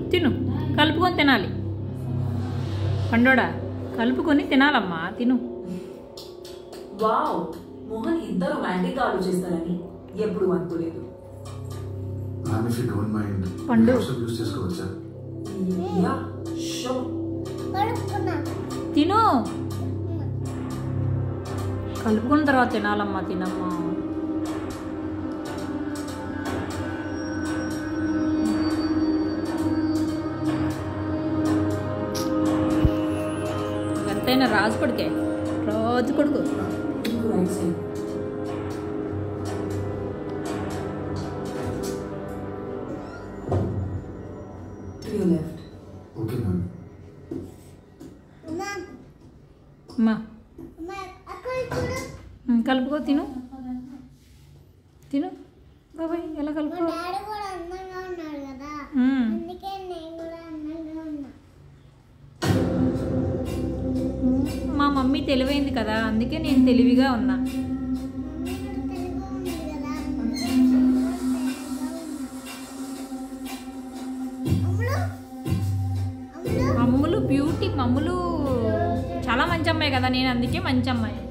తిను కలుపుకొని తినాలి పండోడా కలుపుకొని తినాలమ్మా తిను వావ్ మోహన్ ఇంత రొమాంటిక్ ఆలోచిస్తారని ఎప్పుడు అనుకోలేదు ma'am if you don't mind పండు. యూస్ చేసుకోవచ్చా యా షో తిను కలుపుకున్న తర్వాత తినాలమ్మా తినమ్మా ఎంతైనా రాజు కొడుకే రాజు కొడుకు నీకు right side to your left okay ma'am అమ్మా ఉమ్, కలుపుకో తిను తిను బాబాయ్ ఎలా కలుపుకో డాడీ కూడా అందంగా ఉన్నాడు కదా ఉమ్. అందుకే నేను కూడా అందంగా ఉన్నా మా మమ్మీ తెలివైంది కదా అందుకే నేను తెలివిగా ఉన్నా మమ్మీ కూడా తెలుగు ఉంది కదా అమ్ములు అమ్ములు అమ్ములు బ్యూటీ మమ్ములు చాలా మంచి అమ్మాయి కదా నేను అందుకే మంచి అమ్మాయి